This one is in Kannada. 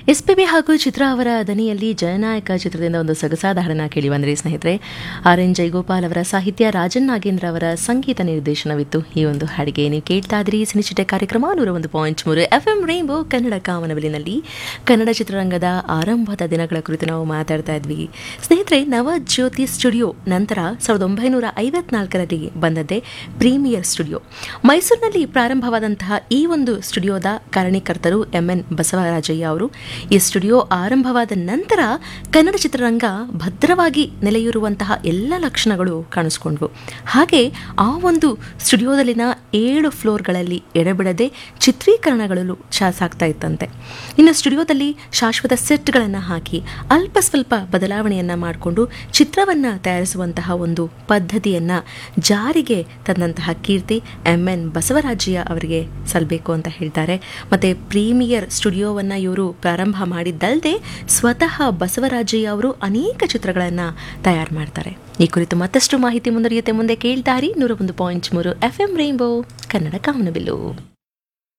ಎಸ್ ಪಿ ಬಿ ಹಾಗೂ ಚಿತ್ರ ಅವರ ದನಿಯಲ್ಲಿ ಜನನಾಯಕ ಚಿತ್ರದಿಂದ ಒಂದು ಸೊಗಸಾದ ಹಾಡನ್ನ ಕೇಳಿ ಬಂದ್ರಿ ಸ್ನೇಹಿತರೆ ಆರ್ ಎನ್ ಜೈಗೋಪಾಲ್ ಅವರ ಸಾಹಿತ್ಯ ರಾಜನ್ ನಾಗೇಂದ್ರ ಅವರ ಸಂಗೀತ ನಿರ್ದೇಶನವಿತ್ತು ಈ ಒಂದು ಹಾಡಿಗೆ ನೀವು ಕೇಳ್ತಾ ಇದ್ರಿ ಸಿನಿಚಿಟೆ ಕಾರ್ಯಕ್ರಮ ನೂರ ಒಂದು ಪಾಯಿಂಟ್ ಮೂರು ಎಫ್ ಎಂ ರೈನ್ಬೋ ಕನ್ನಡ ಕಾಮನಬಿಲಿನಲ್ಲಿ ಕನ್ನಡ ಚಿತ್ರರಂಗದ ಆರಂಭದ ದಿನಗಳ ಕುರಿತು ನಾವು ಮಾತಾಡ್ತಾ ಇದ್ವಿ ಸ್ನೇಹಿತರೆ ನವಜ್ಯೋತಿ ಸ್ಟುಡಿಯೋ ನಂತರ ಸಾವಿರದ ಒಂಬೈನೂರ ಐವತ್ನಾಲ್ಕರಲ್ಲಿ ಬಂದದ್ದೇ ಪ್ರೀಮಿಯರ್ ಸ್ಟುಡಿಯೋ ಮೈಸೂರಿನಲ್ಲಿ ಪ್ರಾರಂಭವಾದಂತಹ ಈ ಒಂದು ಸ್ಟುಡಿಯೋದ ಕಾರಣೀಕರ್ತರು ಎಂ ಎನ್ ಬಸವರಾಜಯ್ಯ ಅವರು ಈ ಸ್ಟುಡಿಯೋ ಆರಂಭವಾದ ನಂತರ ಕನ್ನಡ ಚಿತ್ರರಂಗ ಭದ್ರವಾಗಿ ನೆಲೆಯೂರುವಂತಹ ಎಲ್ಲ ಲಕ್ಷಣಗಳು ಕಾಣಿಸ್ಕೊಂಡ್ವು ಹಾಗೆ ಆ ಒಂದು ಸ್ಟುಡಿಯೋದಲ್ಲಿನ ಏಳು ಫ್ಲೋರ್ಗಳಲ್ಲಿ ಎಡಬಿಡದೆ ಚಿತ್ರೀಕರಣಗಳು ಚಾ ಸಾಗ್ತಾ ಇತ್ತಂತೆ ಇನ್ನು ಸ್ಟುಡಿಯೋದಲ್ಲಿ ಶಾಶ್ವತ ಸೆಟ್ಗಳನ್ನು ಹಾಕಿ ಅಲ್ಪ ಸ್ವಲ್ಪ ಬದಲಾವಣೆಯನ್ನ ಮಾಡಿಕೊಂಡು ಚಿತ್ರವನ್ನ ತಯಾರಿಸುವಂತಹ ಒಂದು ಪದ್ಧತಿಯನ್ನ ಜಾರಿಗೆ ತಂದಂತಹ ಕೀರ್ತಿ ಎಂ ಎನ್ ಬಸವರಾಜಯ್ಯ ಅವರಿಗೆ ಸಲ್ಲಬೇಕು ಅಂತ ಹೇಳ್ತಾರೆ ಮತ್ತೆ ಪ್ರೀಮಿಯರ್ ಸ್ಟುಡಿಯೋವನ್ನ ಇವರು ಪ್ರಾರಂಭ ಮಾಡಿದ್ದಲ್ಲದೆ ಸ್ವತಃ ಬಸವರಾಜಯ್ಯ ಅವರು ಅನೇಕ ಚಿತ್ರಗಳನ್ನು ತಯಾರು ಮಾಡ್ತಾರೆ ಈ ಕುರಿತು ಮತ್ತಷ್ಟು ಮಾಹಿತಿ ಮುಂದುವರಿಯುತ್ತೆ ಮುಂದೆ ಕೇಳ್ತಾರಿ ನೂರ ಒಂದು ಪಾಯಿಂಟ್ ಮೂರು ಎಫ್ ಎಂ ರೈನ್ಬೋ ಕನ್ನಡ ಕಾಮನಬಿಲ್ಲು